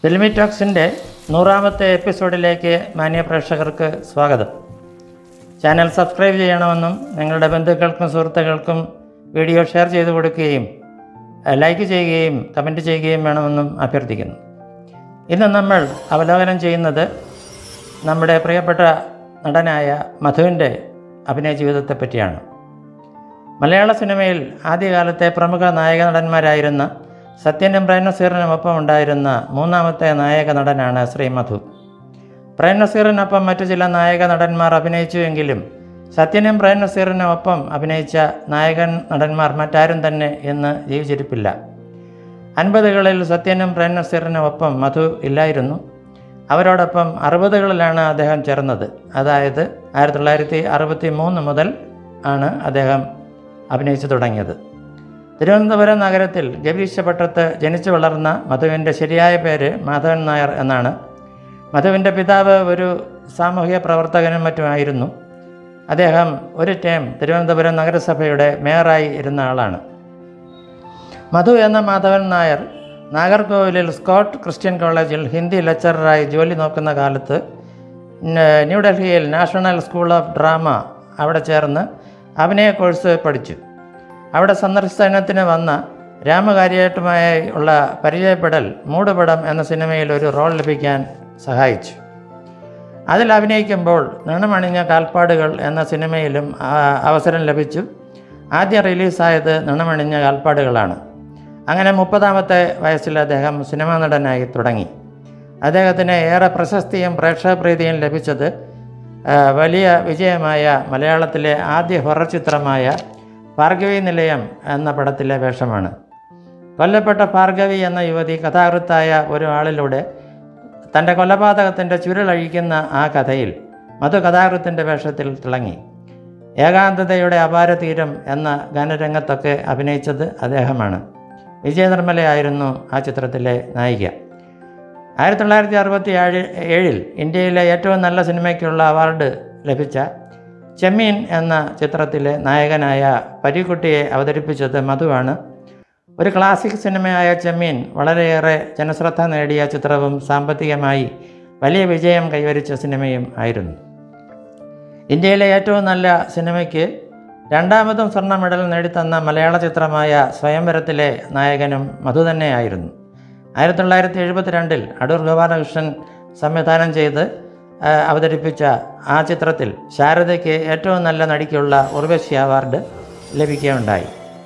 ഫിലിമി ടോക്സിൻ്റെ നൂറാമത്തെ എപ്പിസോഡിലേക്ക് മാന്യ പ്രേക്ഷകർക്ക് സ്വാഗതം ചാനൽ സബ്സ്ക്രൈബ് ചെയ്യണമെന്നും നിങ്ങളുടെ ബന്ധുക്കൾക്കും സുഹൃത്തുക്കൾക്കും വീഡിയോ ഷെയർ ചെയ്ത് കൊടുക്കുകയും ഏഹ്, ലൈക്ക് ചെയ്യുകയും കമൻറ്റ് ചെയ്യുകയും വേണമെന്നും അഭ്യർത്ഥിക്കുന്നു ഇന്ന് നമ്മൾ അവലോകനം ചെയ്യുന്നത് നമ്മുടെ പ്രിയപ്പെട്ട നടനായ മധുവിൻ്റെ അഭിനയ ജീവിതത്തെ പറ്റിയാണ് മലയാള സിനിമയിൽ ആദ്യകാലത്തെ പ്രമുഖ നായക നടന്മാരായിരുന്ന സത്യനും പ്രേംനസീറിനുമൊപ്പം ഉണ്ടായിരുന്ന മൂന്നാമത്തെ നായക നടനാണ് ശ്രീ മധു പ്രേംനസീറിനൊപ്പം മറ്റു ചില നായക നടന്മാർ അഭിനയിച്ചുവെങ്കിലും സത്യനും പ്രേംനസീറിനൊപ്പം അഭിനയിച്ച നായകൻ നടന്മാർ മറ്റാരും തന്നെ ഇന്ന് ജീവിച്ചിരിപ്പില്ല അൻപതുകളിൽ സത്യനും പ്രേംനസീറിനുമൊപ്പം മധു ഇല്ലായിരുന്നു അവരോടൊപ്പം അറുപതുകളിലാണ് അദ്ദേഹം ചേർന്നത് അതായത് ആയിരത്തി തൊള്ളായിരത്തി അറുപത്തി മൂന്ന് മുതൽ ആണ് അദ്ദേഹം അഭിനയിച്ചു തുടങ്ങിയത് തിരുവനന്തപുരം നഗരത്തിൽ ഗവീശപട്ടത്ത് ജനിച്ചു വളർന്ന മധുവിൻ്റെ ശരിയായ പേര് മാധവൻ നായർ എന്നാണ് മധുവിൻ്റെ പിതാവ് ഒരു സാമൂഹിക പ്രവർത്തകനും മറ്റുമായിരുന്നു അദ്ദേഹം ഒരു ടേം തിരുവനന്തപുരം നഗരസഭയുടെ മേയറായി ഇരുന്ന ആളാണ് മധു എന്ന മാധവൻ നായർ നാഗർകോവിലിൽ സ്കോട്ട് ക്രിസ്ത്യൻ കോളേജിൽ ഹിന്ദി ലെക്ചററായി ജോലി നോക്കുന്ന കാലത്ത് ന- ന്യൂഡൽഹിയിൽ നാഷണൽ സ്കൂൾ ഓഫ് ഡ്രാമ അവിടെ ചേർന്ന് അഭിനയ കോഴ്സ് പഠിച്ചു അവിടെ സന്ദർശനത്തിന് വന്ന രാമകാരിയായിട്ടുമായി ഉള്ള പരിചയപ്പെടൽ മൂടുപടം എന്ന സിനിമയിൽ ഒരു റോൾ ലഭിക്കാൻ സഹായിച്ചു അതിൽ അഭിനയിക്കുമ്പോൾ നിണമണിഞ്ഞ കാൽപ്പാടുകൾ എന്ന സിനിമയിലും ആ, അവസരം ലഭിച്ചു ആദ്യം റിലീസായത് നിണമണിഞ്ഞ കാൽപ്പാടുകളാണ് അങ്ങനെ മുപ്പതാമത്തെ വയസ്സിൽ അദ്ദേഹം സിനിമാ നടനായി തുടങ്ങി അദ്ദേഹത്തിന് ഏറെ പ്രശസ്തിയും പ്രേക്ഷകപ്രീതിയും ലഭിച്ചത് ആ, വലിയ വിജയമായ മലയാളത്തിലെ ആദ്യ ഹൊറർ ചിത്രമായ ഭാർഗവി നിലയം എന്ന പടത്തിലെ വേഷമാണ് കൊല്ലപ്പെട്ട ഭാർഗവി എന്ന യുവതി കഥാകൃത്തായ ഒരു ആളിലൂടെ തൻ്റെ കൊലപാതകത്തിൻ്റെ ചുരുളഴിക്കുന്ന ആ കഥയിൽ മധു കഥാകൃത്തിൻ്റെ വേഷത്തിൽ തിളങ്ങി ഏകാന്തതയുടെ അപാരതീരം എന്ന ഗാനരംഗത്തൊക്കെ അഭിനയിച്ചത് അദ്ദേഹമാണ് വിജയനിർമ്മലയായിരുന്നു ആ ചിത്രത്തിലെ നായിക ആയിരത്തി തൊള്ളായിരത്തി അറുപത്തി ഏഴ് ഏഴിൽ ഇന്ത്യയിലെ ഏറ്റവും നല്ല സിനിമയ്ക്കുള്ള അവാർഡ് ലഭിച്ച ചെമ്മീൻ എന്ന ചിത്രത്തിലെ നായകനായ പരിക്കുട്ടിയെ അവതരിപ്പിച്ചത് മധുവാണ് ഒരു ക്ലാസിക് സിനിമയായ ചെമ്മീൻ വളരെയേറെ ജനശ്രദ്ധ നേടിയ ചിത്രവും സാമ്പത്തികമായി വലിയ വിജയം കൈവരിച്ച സിനിമയും ആയിരുന്നു ഇന്ത്യയിലെ ഏറ്റവും നല്ല സിനിമയ്ക്ക് രണ്ടാമതും സ്വർണ്ണ മെഡൽ നേടിത്തന്ന മലയാള ചിത്രമായ സ്വയംവരത്തിലെ നായകനും മധു തന്നെയായിരുന്നു ആയിരത്തി തൊള്ളായിരത്തി എഴുപത്തിരണ്ടിൽ അടൂർ ഗോപാലകൃഷ്ണൻ സംവിധാനം ചെയ്ത് ആ, അവതരിപ്പിച്ച ആ ചിത്രത്തിൽ ശാരദയ്ക്ക് ഏറ്റവും നല്ല നടിക്കുള്ള ഉർവശി അവാർഡ് ലഭിക്കുകയുണ്ടായി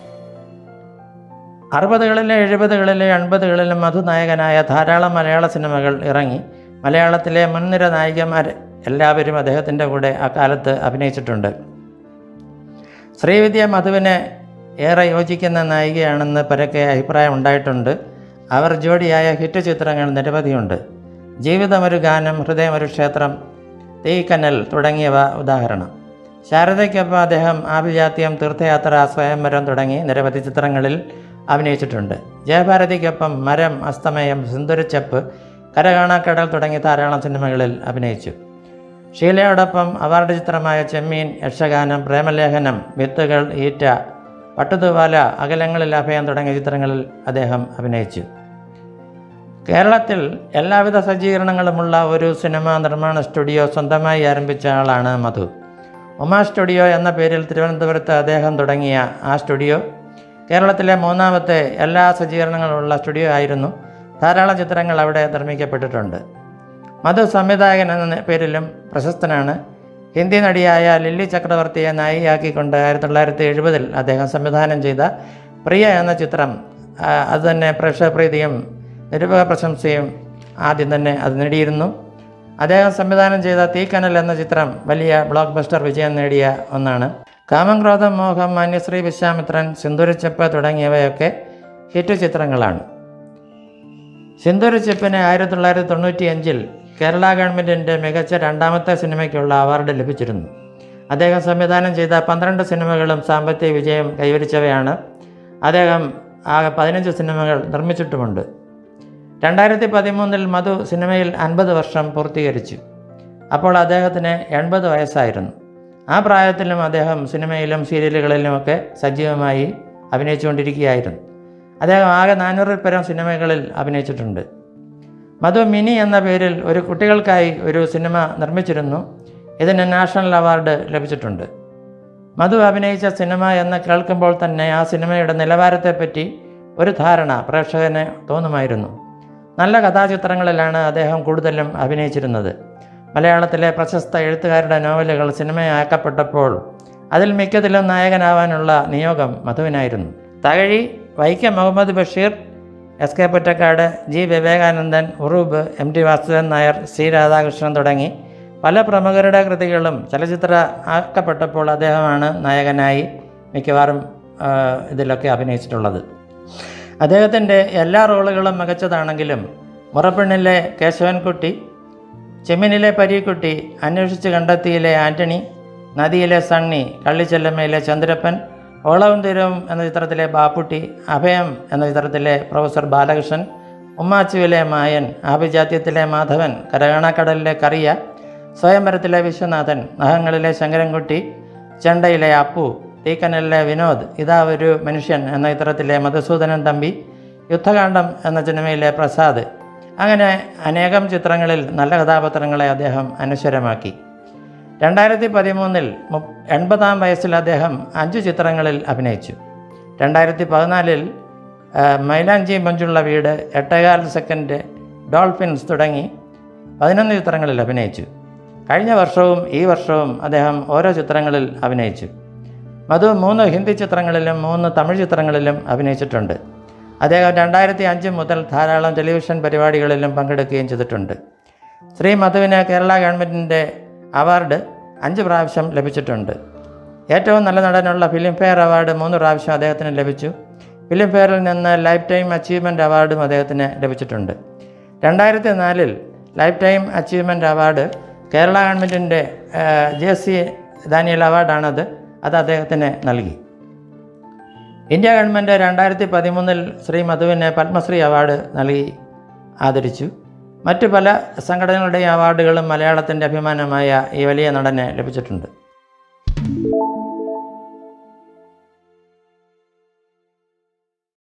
അറുപതുകളിലെ എഴുപതുകളിലെ എൺപതുകളിലും മധുനായകനായ ധാരാളം മലയാള സിനിമകൾ ഇറങ്ങി മലയാളത്തിലെ മുൻനിര നായികമാർ എല്ലാവരും അദ്ദേഹത്തിൻ്റെ കൂടെ അക്കാലത്ത് അഭിനയിച്ചിട്ടുണ്ട് ശ്രീവിദ്യ മധുവിനെ ഏറെ യോജിക്കുന്ന നായികയാണെന്ന് പരക്കെ അഭിപ്രായം ഉണ്ടായിട്ടുണ്ട് അവർ ജോഡിയായ ഹിറ്റ് ചിത്രങ്ങൾ നിരവധിയുണ്ട് ജീവിതം ഒരു ഗാനം ഹൃദയം ഒരു ക്ഷേത്രം തീക്കനൽ തുടങ്ങിയവ ഉദാഹരണം ശാരദയ്ക്കൊപ്പം അദ്ദേഹം ആഭിജാത്യം തീർത്ഥയാത്ര സ്വയംവരം തുടങ്ങി നിരവധി ചിത്രങ്ങളിൽ അഭിനയിച്ചിട്ടുണ്ട് ജയഭാരതിക്കൊപ്പം മരം അസ്തമയം സിന്ദുരച്ചപ്പ് കരകാണാക്കടൽ തുടങ്ങി ധാരാളം സിനിമകളിൽ അഭിനയിച്ചു ഷീലയോടൊപ്പം അവാർഡ് ചിത്രമായ ചെമ്മീൻ യക്ഷഗാനം പ്രേമലേഖനം വിത്തുകൾ ഈറ്റ പട്ടുതൂവാല അകലങ്ങളിൽ അഭയം തുടങ്ങിയ ചിത്രങ്ങളിൽ അദ്ദേഹം അഭിനയിച്ചു കേരളത്തിൽ എല്ലാവിധ സജ്ജീകരണങ്ങളുമുള്ള ഒരു സിനിമാ നിർമ്മാണ സ്റ്റുഡിയോ സ്വന്തമായി ആരംഭിച്ച ആളാണ് മധു ഉമാ സ്റ്റുഡിയോ എന്ന പേരിൽ തിരുവനന്തപുരത്ത് അദ്ദേഹം തുടങ്ങിയ ആ സ്റ്റുഡിയോ കേരളത്തിലെ മൂന്നാമത്തെ എല്ലാ സജ്ജീകരണങ്ങളുള്ള സ്റ്റുഡിയോ ആയിരുന്നു ധാരാളം ചിത്രങ്ങൾ അവിടെ നിർമ്മിക്കപ്പെട്ടിട്ടുണ്ട് മധു സംവിധായകൻ എന്ന പേരിലും പ്രശസ്തനാണ് ഹിന്ദി നടിയായ ലില്ലി ചക്രവർത്തിയെ നായികയാക്കിക്കൊണ്ട് ആയിരത്തി തൊള്ളായിരത്തി എഴുപതിൽ അദ്ദേഹം സംവിധാനം ചെയ്ത പ്രിയ എന്ന ചിത്രം ആ, അത് തന്നെ പ്രേക്ഷകപ്രീതിയും നിരൂപക പ്രശംസയും ആദ്യം തന്നെ അത് നേടിയിരുന്നു അദ്ദേഹം സംവിധാനം ചെയ്ത തീക്കനൽ എന്ന ചിത്രം വലിയ ബ്ലോക്ക് ബസ്റ്റർ വിജയം നേടിയ ഒന്നാണ് കാമം ക്രോധം മോഹം മാന്യശ്രീ വിശ്വാമിത്രൻ സിന്ദൂരച്ചപ്പ് തുടങ്ങിയവയൊക്കെ ഹിറ്റ് ചിത്രങ്ങളാണ് സിന്ദൂരച്ചപ്പിന് ആയിരത്തി തൊള്ളായിരത്തി തൊണ്ണൂറ്റി അഞ്ചിൽ കേരള ഗവൺമെൻറ്റിൻ്റെ മികച്ച രണ്ടാമത്തെ സിനിമയ്ക്കുള്ള അവാർഡ് ലഭിച്ചിരുന്നു അദ്ദേഹം സംവിധാനം ചെയ്ത പന്ത്രണ്ട് സിനിമകളും സാമ്പത്തിക വിജയം കൈവരിച്ചവയാണ് അദ്ദേഹം ആകെ പതിനഞ്ച് സിനിമകൾ നിർമ്മിച്ചിട്ടുമുണ്ട് രണ്ടായിരത്തി പതിമൂന്നിൽ മധു സിനിമയിൽ അൻപത് വർഷം പൂർത്തീകരിച്ചു അപ്പോൾ അദ്ദേഹത്തിന് എൺപത് വയസ്സായിരുന്നു ആ പ്രായത്തിലും അദ്ദേഹം സിനിമയിലും സീരിയലുകളിലുമൊക്കെ സജീവമായി അഭിനയിച്ചുകൊണ്ടിരിക്കുകയായിരുന്നു അദ്ദേഹം ആകെ നാനൂറിൽ പരം സിനിമകളിൽ അഭിനയിച്ചിട്ടുണ്ട് മധു മിനി എന്ന പേരിൽ ഒരു കുട്ടികൾക്കായി ഒരു സിനിമ നിർമ്മിച്ചിരുന്നു ഇതിന് നാഷണൽ അവാർഡ് ലഭിച്ചിട്ടുണ്ട് മധു അഭിനയിച്ച സിനിമ എന്ന് കേൾക്കുമ്പോൾ തന്നെ ആ സിനിമയുടെ നിലവാരത്തെപ്പറ്റി ഒരു ധാരണ പ്രേക്ഷകന് തോന്നുമായിരുന്നു നല്ല കഥാചിത്രങ്ങളിലാണ് അദ്ദേഹം കൂടുതലും അഭിനയിച്ചിരുന്നത് മലയാളത്തിലെ പ്രശസ്ത എഴുത്തുകാരുടെ നോവലുകൾ സിനിമയാക്കപ്പെട്ടപ്പോൾ അതിൽ മിക്കതിലും നായകനാവാനുള്ള നിയോഗം മധുവിനായിരുന്നു Thakazhi Vaikom Muhammad Basheer S K Pottekkatt G Vivekanandan Uroob M T Vasudevan Nair C Radhakrishnan തുടങ്ങി പല പ്രമുഖരുടെ കൃതികളും ചലച്ചിത്ര ആക്കപ്പെട്ടപ്പോൾ അദ്ദേഹമാണ് നായകനായി മിക്കവാറും ആ, ഇതിലൊക്കെ അഭിനയിച്ചിട്ടുള്ളത് അദ്ദേഹത്തിൻ്റെ എല്ലാ റോളുകളും മികച്ചതാണെങ്കിലും മുറപ്പെണ്ണിലെ കേശവൻകുട്ടി ചെമ്മിനിലെ പരീക്കുട്ടി അന്വേഷിച്ച് കണ്ടെത്തിയിലെ ആൻ്റണി നദിയിലെ സണ്ണി കള്ളിച്ചെല്ലമ്മയിലെ ചന്ദ്രപ്പൻ ഓളവും തീരവും എന്ന ചിത്രത്തിലെ ബാപ്പുട്ടി അഭയം എന്ന ചിത്രത്തിലെ പ്രൊഫസർ ബാലകൃഷ്ണൻ ഉമ്മാച്ചുവിലെ മായൻ ആഭിജാത്യത്തിലെ മാധവൻ കരകണക്കടലിലെ കറിയ സ്വയംവരത്തിലെ വിശ്വനാഥൻ നഖങ്ങളിലെ ശങ്കരൻകുട്ടി ചെണ്ടയിലെ അപ്പു തീക്കനലിലെ വിനോദ് ഇതാ ഒരു മനുഷ്യൻ എന്ന ചിത്രത്തിലെ മധുസൂദനൻ തമ്പി യുദ്ധകാന്ഡം എന്ന സിനിമയിലെ പ്രസാദ് അങ്ങനെ അനേകം ചിത്രങ്ങളിൽ നല്ല കഥാപാത്രങ്ങളെ അദ്ദേഹം അനശ്വരമാക്കി രണ്ടായിരത്തി പതിമൂന്നിൽ മു എൺപതാം വയസ്സിൽ അദ്ദേഹം അഞ്ച് ചിത്രങ്ങളിൽ അഭിനയിച്ചു രണ്ടായിരത്തി പതിനാലിൽ മൈലാഞ്ചി മഞ്ചുള്ള വീട് എട്ടേകാൽ സെക്കൻഡ് ഡോൾഫിൻസ് തുടങ്ങി പതിനൊന്ന് ചിത്രങ്ങളിൽ അഭിനയിച്ചു കഴിഞ്ഞ വർഷവും ഈ വർഷവും അദ്ദേഹം ഓരോ ചിത്രങ്ങളിൽ അഭിനയിച്ചു മധു മൂന്ന് ഹിന്ദി ചിത്രങ്ങളിലും മൂന്ന് തമിഴ് ചിത്രങ്ങളിലും അഭിനയിച്ചിട്ടുണ്ട് അദ്ദേഹം രണ്ടായിരത്തി അഞ്ച് മുതൽ ധാരാളം ടെലിവിഷൻ പരിപാടികളിലും പങ്കെടുക്കുകയും ചെയ്തിട്ടുണ്ട് ശ്രീ മധുവിന് കേരള ഗവൺമെൻറ്റിൻ്റെ അവാർഡ് അഞ്ച് പ്രാവശ്യം ലഭിച്ചിട്ടുണ്ട് ഏറ്റവും നല്ല നടനുള്ള ഫിലിം ഫെയർ അവാർഡ് മൂന്ന് പ്രാവശ്യം അദ്ദേഹത്തിന് ലഭിച്ചു ഫിലിം ഫെയറിൽ നിന്ന് ലൈഫ് ടൈം അച്ചീവ്മെൻ്റ് അവാർഡും അദ്ദേഹത്തിന് ലഭിച്ചിട്ടുണ്ട് രണ്ടായിരത്തി നാലിൽ lifetime achievement award Kerala ഗവൺമെൻറ്റിൻ്റെ ജെ സി ദാനിയൽ അവാർഡാണത് അത് അദ്ദേഹത്തിന് നൽകി ഇന്ത്യ ഗവൺമെൻറ് രണ്ടായിരത്തി പതിമൂന്നിൽ ശ്രീ മധുവിന് പത്മശ്രീ അവാർഡ് നൽകി ആദരിച്ചു മറ്റു പല സംഘടനകളുടെയും അവാർഡുകളും മലയാളത്തിൻ്റെ അഭിമാനമായ ഈ വലിയ നടന് ലഭിച്ചിട്ടുണ്ട്